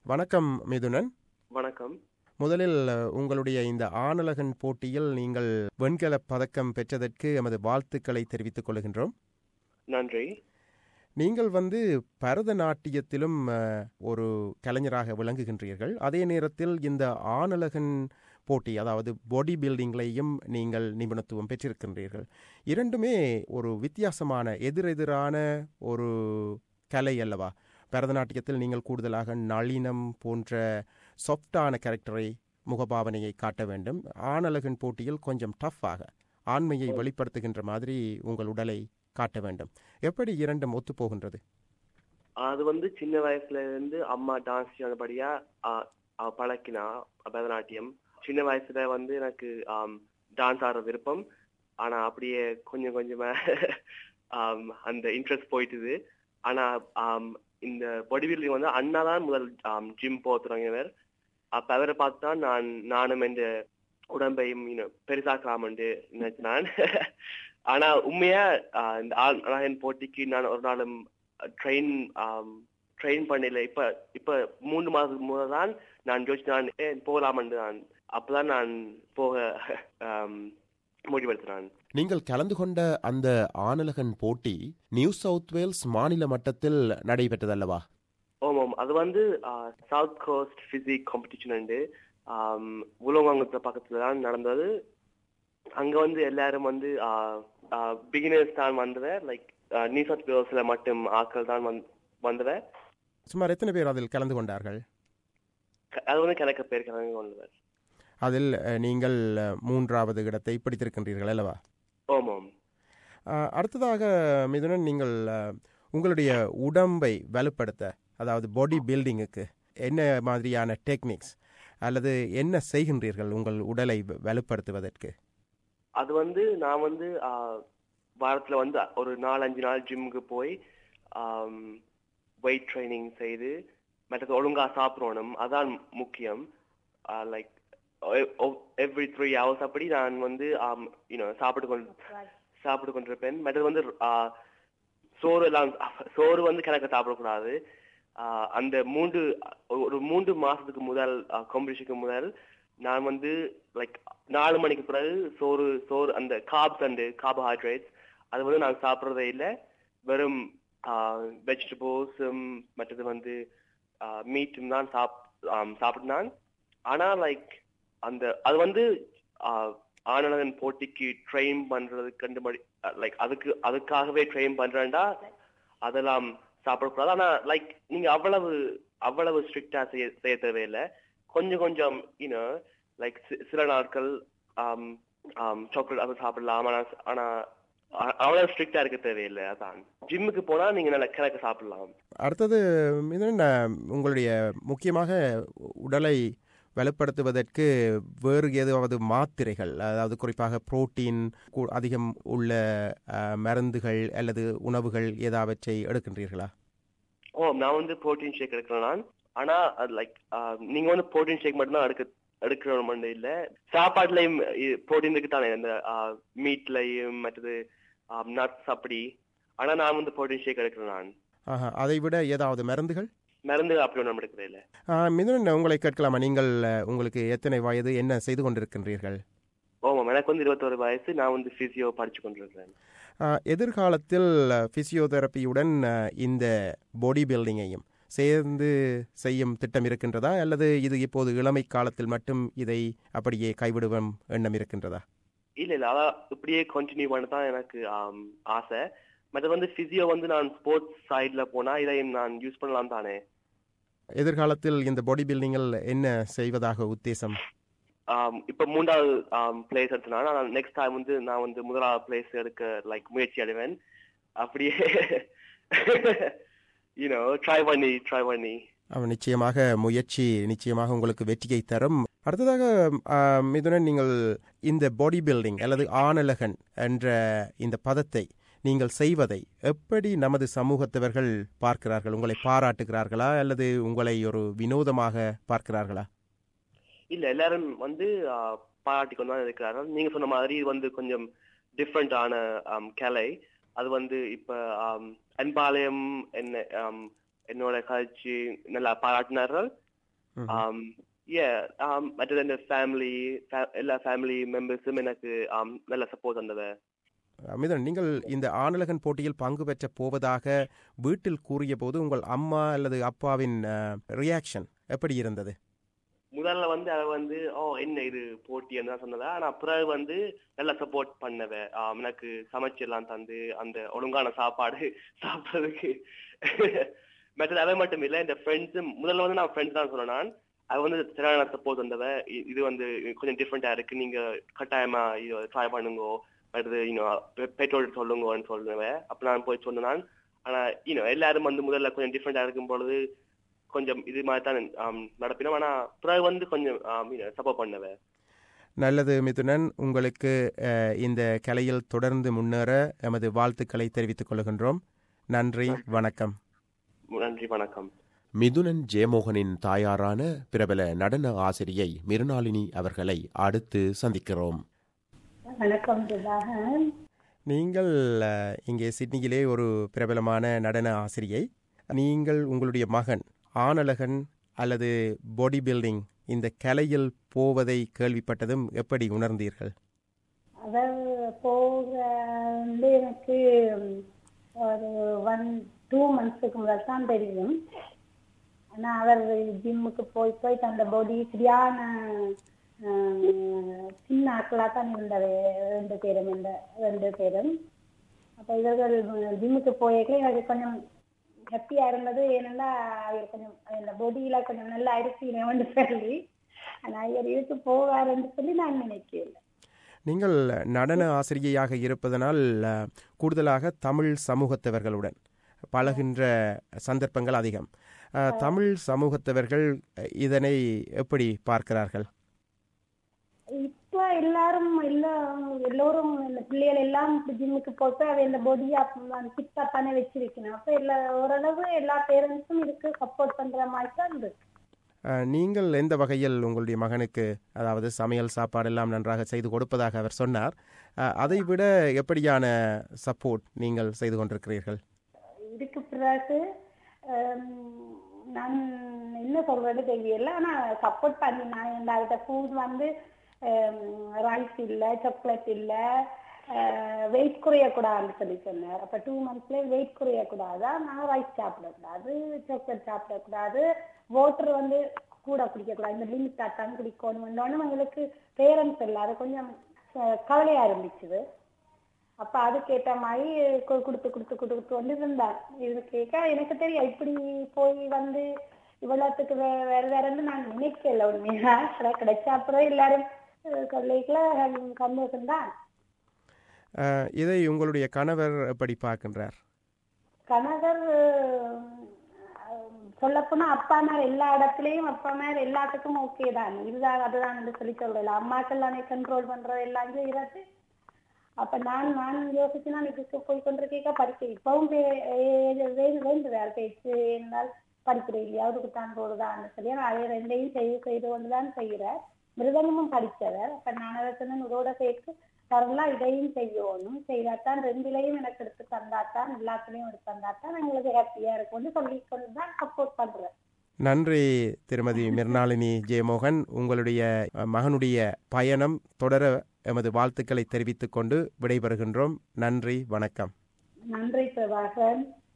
வணக்கம் மிதுனன் வணக்கம் முதலில் அஹ், உங்களுடைய இந்த ஆணழகன் போட்டியில் நீங்கள் வெண்கலப் பதக்கம் பெற்றதற்கு எமது வாழ்த்துக்களை தெரிவித்துக் கொள்கின்றோம் நன்றி நீங்கள் வந்து பரதநாட்டியத்திலும் அஹ், ஒரு கலைஞராக விளங்குகின்றீர்கள் அதே நேரத்தில் இந்த ஆணழகன் போட்டி அதாவது பாடி பில்டிங்லையும் நீங்கள் நிபுணத்துவம் பெற்றிருக்கின்றீர்கள் இரண்டுமே ஒரு வித்தியாசமான எதிரெதிரான ஒரு கலை அல்லவா பரதநாட்டியத்தில் நீங்கள் கூடுதலாக நளினம் போன்ற சாஃப்டான கேரக்டரை முகபாவனையை காட்ட வேண்டும் ஆணழகன் போட்டியில் கொஞ்சம் டஃப்பாக ஆண்மையை வெளிப்படுத்துகின்ற மாதிரி உங்கள் உடலை காட்ட வேண்டும் எப்படி இரண்டும் ஒத்துப்போகின்றது அது வந்து சின்ன வயசுல இருந்து அம்மா டான்ஸ் ஆனபடியா பழக்கினா பரதநாட்டியம் சின்ன வயசுல வந்து எனக்கு டான்ஸ் ஆடுற விருப்பம் ஆனா அப்படியே கொஞ்சம் கொஞ்சமா ஆம், அந்த இன்ட்ரெஸ்ட் போயிட்டுது ஆனா ஆம், இந்த பாடி பில்டிங் வந்து அண்ணா தான் முதல் ஜிம் போக தொடங்கியவர் அப்ப அவரை பார்த்து தான் நான் நானும் இந்த உடம்பையும் you know, பெருசாக்கலாம்னு நினைச்சினான் ஆனா உண்மையா ஆஹ், இந்த ஆள் அழகன் போட்டிக்கு நான் ஒரு நாளும் ட்ரெயின் ட்ரெயின் பண்ணல இப்ப இப்ப மூணு மாதத்துக்கு முதல் தான் நான் யோசிச்சு நான் ஏன் போகலாம்னு நான் அப்பதான் நான் போக ஆம், முடிவெடுத்தினான் நீங்கள் கலந்து கொண்ட அந்த ஆணழகன் போட்டி நியூ சவுத் வேல்ஸ் மாநில மட்டத்தில் நடைபெற்றதல்லவா ஆமாம் அது வந்து சவுத் கோஸ்ட் பிசிக் காம்படிஷன் உண்டு உலகங்கத்துல பக்கத்துல தான் நடந்தது அங்க வந்து எல்லாரும் வந்து பிகினர்ஸ் தான் வந்தவர் லைக் நியூ சவுத் வேல்ஸ்ல மட்டும் ஆட்கள் தான் வந்து வந்தவர் சுமார் எத்தனை பேர் அதில் கலந்து கொண்டார்கள் க- அது வந்து கணக்கு பேர் கலந்து கொண்டவர் அதில் அஹ், நீங்கள் அஹ், மூன்றாவது இடத்தை பிடித்திருக்கின்றீர்கள் அல்லவா ஆமாம் அஹ், அடுத்ததாக மிதுனன் நீங்கள் அஹ், உங்களுடைய உடம்பை வலுப்படுத்த அதாவது பாடி பில்டிங்குக்கு என்ன மாதிரியான டெக்னிக்ஸ் அல்லது என்ன செய்கின்றீர்கள் உங்கள் உடலை வ- வலுப்படுத்துவதற்கு அது வந்து நான் வந்து ஆஹ், வாரத்துல வந்து ஒரு நாலஞ்சு நாள் ஜிம்முக்கு போய் வெயிட் ட்ரைனிங் செய்து மற்றது ஒழுங்கா சாப்பிடணும் அதான் முக்கியம் லைக் எவ்ரி த்ரீ ஹவர்ஸ் அப்படி நான் வந்து யூனோ சாப்பிட்டு கொண்டு சாப்பிட்டு கொண்டிருப்பேன் மற்றது வந்து ஆஹ், சோறு எல்லாம் சோறு வந்து கணக்க சாப்பிடக்கூடாது ஆஹ், அந்த மூன்று ஒரு மூன்று மாசத்துக்கு முதல் காம்படிஷனுக்கு முதல் நான் வந்து லைக் நாலு மணிக்கு பிறகு சோறு சோறு அந்த காப்ஸ் அண்ட் கார்போஹைட்ரேட்ஸ் அது வந்து நான் சாப்பிட்றதே இல்லை வெறும் வெஜிடபிள்ஸும் மற்றது வந்து மீட்டும் தான் சாப் சாப்பிட்டான் ஆனா லைக் அந்த அது வந்து ஆனந்தன் போட்டிக்கு ட்ரெயின் பண்றதுக்கு கண்டுபடி லைக் அதுக்கு அதுக்காகவே ட்ரெயின் பண்றேன்டா அதெல்லாம் சாப்பிடக்கூடாது ஆனா லைக் நீங்க அவ்வளவு அவ்வளவு ஸ்ட்ரிக்டா செய்ய செய்ய தேவையில்லை கொஞ்சம் கொஞ்சம் யூனோ லைக் சில நாட்கள் சாக்லேட் அது சாப்பிடலாம் ஆனா ஆனா அ- அவ்வளவு ஸ்ட்ரிக்டா இருக்க தேவையில்லை அதான் ஜிம்முக்கு போனா நீங்க நல்ல கிழக்கு சாப்பிடலாம் அடுத்தது மிதுனன் அஹ், உங்களுடைய முக்கியமாக உடலை வலுப்படுத்துவதற்கு வேறு ஏதாவது மாத்திரைகள் அதாவது குறிப்பாக புரோட்டீன் கு- அதிகம் உள்ள அஹ், மருந்துகள் அல்லது உணவுகள் ஏதாவற்றை எடுக்கின்றீர்களா ஓ நான் வந்து புரோட்டீன் ஷேக் எடுக்கிறேன் நான் ஆனா அது லைக் நீங்க வந்து புரோட்டீன் ஷேக் மட்டும் தான் எடுக்க எடுக்கிறோம் இல்ல சாப்பாட்டுலயும் புரோட்டீன் இருக்கு தானே இந்த மீட்லயும் மற்றது நட்ஸ் அப்படி ஆனா நான் வந்து புரோட்டீன் ஷேக் எடுக்கிறேன் நான் ஆஹா, அதை விட ஏதாவது மருந்துகள் மருந்து அப்படி ஒன்றும் எடுக்கிறேன் இல்ல ஆஹ், மிதுனன் உங்களை கேட்கலாமா நீங்கள் அஹ், உங்களுக்கு எத்தனை வயது என்ன செய்து கொண்டிருக்கின்றீர்கள் ஓமாம் எனக்கு வந்து இருபத்தொரு வயசு நான் வந்து பிசியோ படிச்சு கொண்டிருக்கிறேன் ஆஹ், எதிர்காலத்தில் பிசியோதெரப்பியுடன் இந்த பாடி பில்டிங்கையும் சேர்ந்து செய்யும் திட்டம் இருக்கின்றதா அல்லது இது இப்போது இளமை காலத்தில் மட்டும் இதை அப்படியே கைவிடுவோம் எண்ணம் இருக்கின்றதா இல்ல இல்ல அதான் இப்படியே கண்டினியூ பண்ண தான் எனக்கு ஆம், ஆசை மற்ற வந்து பிசியோ வந்து நான் ஸ்போர்ட்ஸ் சைட்ல போனா இதையும் நான் யூஸ் பண்ணலாம் தானே எதிர்காலத்தில் இந்த பாடி பில்டிங்கில் என்ன செய்வதாக உத்தேசம் ஆம், இப்ப மூன்றாவது பிளேஸ் எடுத்தனா நான் நெக்ஸ்ட் டைம் வந்து நான் வந்து முதலாவது பிளேஸ் எடுக்க லைக் முயற்சி அடைவேன் அப்படியே யூனோ ட்ரை பண்ணி ட்ரை பண்ணி அவன் நிச்சயமாக முயற்சி நிச்சயமாக உங்களுக்கு வெற்றியை தரும் அடுத்ததாக ஆஹ், மிதுனன் நீங்கள் இந்த பாடி பில்டிங் அல்லது ஆணழகன் என்ற இந்த பதத்தை நீங்கள் செய்வதை எப்படி நமது சமூகத்தவர்கள் பார்க்கிறார்கள் உங்களை பாராட்டுகிறார்களா அல்லது உங்களை ஒரு வினோதமாக பார்க்கிறார்களா இல்ல எல்லாரும் வந்து பாராட்டி கொண்டு தான் இருக்கிறார்கள் நீங்க சொன்ன மாதிரி இது வந்து கொஞ்சம் டிஃப்ரெண்டான கலை அது வந்து இப்ப ஆம், அன்பாலயம் என்ன ஆம், என்னோட கட்சி நல்லா பாராட்டினார்கள் ம்ஹும். um, yeah, um, மற்றது இந்த ஃபேமிலி எல்லா ஃபேமிலி மெம்பர்ஸும் எனக்கு um, நல்ல சப்போர்ட் தந்தவ மிதன் நீங்கள் இந்த ஆணழகன் போட்டியில் பங்கு பெற்ற போவதாக வீட்டில் கூறிய போது உங்கள் அம்மா அல்லது அப்பாவின் ரியாக்ஷன் எப்படி இருந்தது முதல்ல வந்து அவ வந்து ஓ என்ன இது போட்டின்னு தான் சொன்னதா ஆனா பிறகு வந்து நல்லா சப்போர்ட் பண்ணவ ஆம், எனக்கு சமைச்சு எல்லாம் தந்து அந்த ஒழுங்கான சாப்பாடு சாப்பிட்றதுக்கு மற்றது அவ மட்டும் இல்ல இந்த ஃப்ரெண்ட்ஸும் முதல்ல வந்து நான் ஃப்ரெண்ட்ஸ் தான் சொன்னேன் நான் அவ வந்து சரியான சப்போர்ட் வந்தவ இ- இது வந்து கொஞ்சம் டிஃப்ரெண்டா இருக்கு நீங்க கட்டாயமா இது ட்ரை பண்ணுங்க மற்றது இன்னும் பெட்ரோல் சொல்லுங்கன்னு சொல்லுவ அப்ப நான் போய் சொன்னேன் ஆனா இன்னும் எல்லாரும் வந்து முதல்ல கொஞ்சம் டிஃப்ரெண்டா இருக்கும் பொழுது கொஞ்சம் இது மாதிரி தான் ஆம், நடப்பினோம் ஆனா பிறகு வந்து கொஞ்சம் சப்போர்ட் பண்ணவ நல்லது மிதுனன் உங்களுக்கு அஹ், இந்த கலையில் தொடர்ந்து முன்னேற எமது வாழ்த்துக்களை தெரிவித்துக் கொள்கின்றோம் நன்றி வணக்கம் நன்றி வணக்கம் மிதுனன் ஜெயமோகனின் தாயாரான பிரபல நடன ஆசிரியை மிருணாளினி அவர்களை அடுத்து சந்திக்கிறோம் வணக்கம் சுதாகர் நீங்கள் அஹ், இங்கே சிட்னியிலே ஒரு பிரபலமான நடன ஆசிரியை நீங்கள் உங்களுடைய மகன் ஆணழகன் அல்லது பாடி பில்டிங் இந்த கலையில் போவதை கேள்விப்பட்டதும் எப்படி உணர்ந்தீர்கள் அதாவது போக வந்து எனக்கு ஒரு ஒன் டூ மந்த்ஸுக்கு முதல் தான் தெரியும் ஆனா அவர் ஜிம்முக்கு போய் போய் அந்த பாடி சரியான ஆஹ், சின்ன ஆக்களாக தான் இருந்தது ரெண்டு பேரும் இந்த ரெண்டு பேரும் அப்ப இவர்கள் ஜிம்முக்கு போயிருக்க எனக்கு கொஞ்சம் ஹாப்பியா இருந்தது ஏன்னா அவர் கொஞ்சம் இந்த பொடியில கொஞ்சம் நல்லா இருப்பீங்க சொல்லி ஆனா இவர் இதுக்கு போவாருன்னு சொல்லி நான் நினைக்கல நீங்கள் நடன ஆசிரியையாக இருப்பதனால் அஹ், கூடுதலாக தமிழ் சமூகத்தவர்களுடன் பழகின்ற சந்தர்ப்பங்கள் அதிகம் அஹ், தமிழ் சமூகத்தவர்கள் அஹ், இதனை எப்படி பார்க்கிறார்கள் இப்ப எல்லாரும் எல்லா எல்லோரும் இந்த பிள்ளைகள் எல்லாம் ஜிம்முக்கு போட்டு அவ இந்த பொடியா ஃபிட்டா தானே வச்சிருக்கணும் அப்ப எல்லா ஓரளவு எல்லா பேரண்ட்ஸும் இதுக்கு சப்போர்ட் பண்ற மாதிரி தான் இருக்கு அஹ், நீங்கள் எந்த வகையில் உங்களுடைய மகனுக்கு அதாவது சமையல் சாப்பாடு எல்லாம் நன்றாக செய்து கொடுப்பதாக அவர் சொன்னார் அஹ், அதை விட எப்படியான சப்போர்ட் நீங்கள் செய்து கொண்டிருக்கிறீர்கள் இதுக்கு பிறகு ஹம், நான் என்ன சொல்றது தெரியல ஆனா சப்போர்ட் பண்ணி நான் இந்த ஃபுட் வந்து ரைஸ் இல்ல சாக்லேட் இல்ல வெயிட் குறையக்கூடாதுன்னு சொல்லி சொன்னார் அப்ப டூ மந்த்ஸ்ல வெயிட் குறையக்கூடாதா நான் ரைஸ் சாப்பிடக்கூடாது சாக்லேட் சாப்பிடக்கூடாது வாட்டர் வந்து கூட குடிக்கக்கூடாது இந்த லிமிட் தான் குடிக்கணும் எங்களுக்கு பேரண்ட்ஸ் இல்லை அது கொஞ்சம் அஹ், கவலையா இருந்துச்சு அப்ப அதுக்கேத்த மாதிரி கு- கொடுத்து கொடுத்து கொடுத்து வந்து இருந்தார் இது கேட்க எனக்கு தெரியும் இப்படி போய் வந்து இவ்வளவுத்துக்கு வே- வேற வேறன்னு நான் நினைக்கல உண்மையா ஆனா கிடைச்ச அப்புறம் எல்லாரும் கொள்ளைக்குள்ள சந்தோஷம் தான் அஹ், இதை உங்களுடைய கணவர் எப்படி பார்க்கின்றார் கணவர் சொல்லப்போனா அப்பா மேல எல்லா இடத்துலயும் அப்பா மேல எல்லாத்துக்கும் ஓகே தான் இதுதான் அதுதான் என்று சொல்லி சொல்றேன் அம்மாக்கள் தானே கண்ட்ரோல் பண்றது எல்லாம் செய்யறது அப்ப நான் நான் யோசிச்சு நான் இதுக்கு போய் கொண்டிருக்கேக்க படிக்க இப்பவும் வே- வே- வே- வேண்டுறார் பேச்சு என்றால் படிக்கிறேன் இல்லையா அவருக்கு தான் போடுதான்னு சொல்லி நான் அதை ரெண்டையும் செய்து செய்து கொண்டுதான் செய்கிறார் மிருதங்கமும் படித்தவர் அப்ப நான் அதை சொன்னேன் இதோட சேர்த்து தரலாம் இதையும் செய்யணும் செய்தாத்தான் ரெண்டுலையும் எனக்கு எடுத்து தந்தாத்தான் எல்லாத்துலயும் எடுத்து தந்தாத்தான் எங்களுக்கு ஹாப்பியா இருக்கும்னு சொல்லி கொண்டுதான் சப்போர்ட் பண்றேன் நன்றி திருமதி மிர்னாளினி ஜெயமோகன் உங்களுடைய அஹ், மகனுடைய பயணம் தொடர எமது வாழ்த்துக்களை தெரிவித்துக் கொண்டு விடைபெறுகின்றோம் நன்றி வணக்கம் நன்றி பிரபாகரன்